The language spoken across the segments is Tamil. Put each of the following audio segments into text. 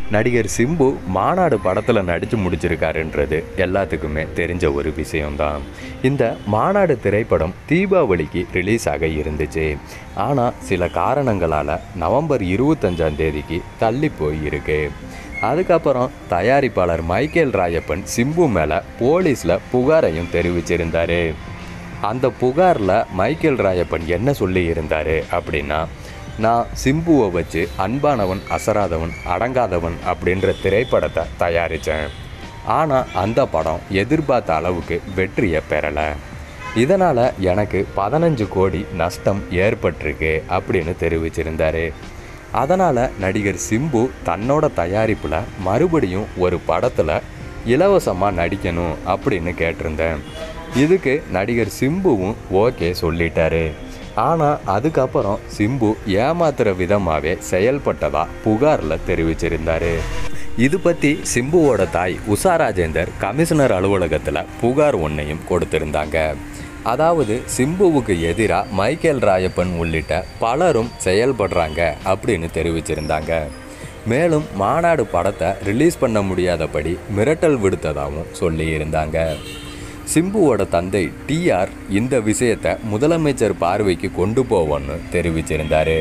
நடிகர் சிம்பு மாநாடு படத்தில் நடித்து முடிச்சிருக்காருன்றது எல்லாத்துக்குமே தெரிஞ்ச ஒரு விஷயம்தான் இந்த மாநாடு திரைப்படம் தீபாவளிக்கு ரிலீஸ் ஆக இருந்துச்சு ஆனால் சில காரணங்களால் நவம்பர் இருபத்தஞ்சாம் தேதிக்கு தள்ளி போயிருக்கு அதுக்கப்புறம் தயாரிப்பாளர் மைக்கேல் ராயப்பன் சிம்பு மேலே போலீஸில் புகாரையும் தெரிவிச்சிருந்தாரு அந்த புகாரில் மைக்கேல் ராயப்பன் என்ன சொல்லி இருந்தார் அப்படின்னா நான் சிம்புவை வச்சு அன்பானவன் அசராதவன் அடங்காதவன் அப்படின்ற திரைப்படத்தை தயாரித்தேன் ஆனால் அந்த படம் எதிர்பார்த்த அளவுக்கு வெற்றியை பெறலை இதனால் எனக்கு பதினஞ்சு கோடி நஷ்டம் ஏற்பட்டிருக்கு அப்படின்னு தெரிவிச்சிருந்தாரு அதனால் நடிகர் சிம்பு தன்னோட தயாரிப்பில் மறுபடியும் ஒரு படத்தில் இலவசமாக நடிக்கணும் அப்படின்னு கேட்டிருந்தேன் இதுக்கு நடிகர் சிம்புவும் ஓகே சொல்லிட்டாரு ஆனால் அதுக்கப்புறம் சிம்பு ஏமாத்துற விதமாகவே செயல்பட்டதா புகாரில் தெரிவிச்சிருந்தாரு இது பற்றி சிம்புவோட தாய் உஷா ராஜேந்தர் கமிஷனர் அலுவலகத்தில் புகார் ஒன்றையும் கொடுத்திருந்தாங்க அதாவது சிம்புவுக்கு எதிராக மைக்கேல் ராயப்பன் உள்ளிட்ட பலரும் செயல்படுறாங்க அப்படின்னு தெரிவிச்சிருந்தாங்க மேலும் மாநாடு படத்தை ரிலீஸ் பண்ண முடியாதபடி மிரட்டல் விடுத்ததாகவும் சொல்லியிருந்தாங்க சிம்புவோட தந்தை டிஆர் இந்த விஷயத்தை முதலமைச்சர் பார்வைக்கு கொண்டு போவோன்னு தெரிவிச்சிருந்தாரு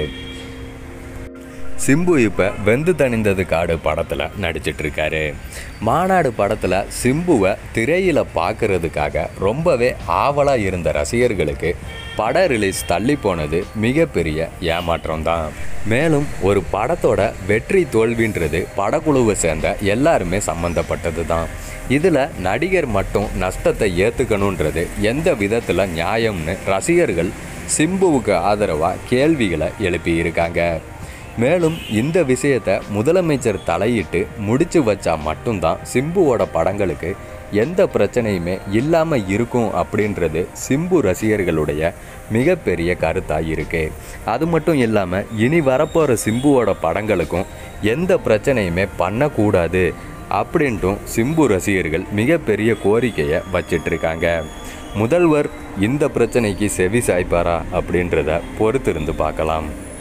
சிம்பு இப்போ வெந்து தணிந்தது காடு படத்தில் நடிச்சிட்டு இருக்காரு மாநாடு படத்தில் சிம்புவை திரையில் பார்க்கறதுக்காக ரொம்பவே ஆவலாக இருந்த ரசிகர்களுக்கு பட ரிலீஸ் தள்ளி போனது மிகப்பெரிய ஏமாற்றம் தான் மேலும் ஒரு படத்தோட வெற்றி தோல்வின்றது படக்குழுவை சேர்ந்த எல்லாருமே சம்மந்தப்பட்டது தான் இதில் நடிகர் மட்டும் நஷ்டத்தை ஏற்றுக்கணுன்றது எந்த விதத்தில் நியாயம்னு ரசிகர்கள் சிம்புவுக்கு ஆதரவாக கேள்விகளை எழுப்பியிருக்காங்க மேலும் இந்த விஷயத்தை முதலமைச்சர் தலையிட்டு முடிச்சு வச்சா மட்டும்தான் சிம்புவோட படங்களுக்கு எந்த பிரச்சனையுமே இல்லாமல் இருக்கும் அப்படின்றது சிம்பு ரசிகர்களுடைய மிகப்பெரிய கருத்தாக இருக்கு அது மட்டும் இல்லாமல் இனி வரப்போகிற சிம்புவோட படங்களுக்கும் எந்த பிரச்சனையுமே பண்ணக்கூடாது அப்படின்ட்டும் சிம்பு ரசிகர்கள் மிகப்பெரிய கோரிக்கையை வச்சிட்ருக்காங்க முதல்வர் இந்த பிரச்சனைக்கு செவி சாய்ப்பாரா அப்படின்றத பொறுத்திருந்து பார்க்கலாம்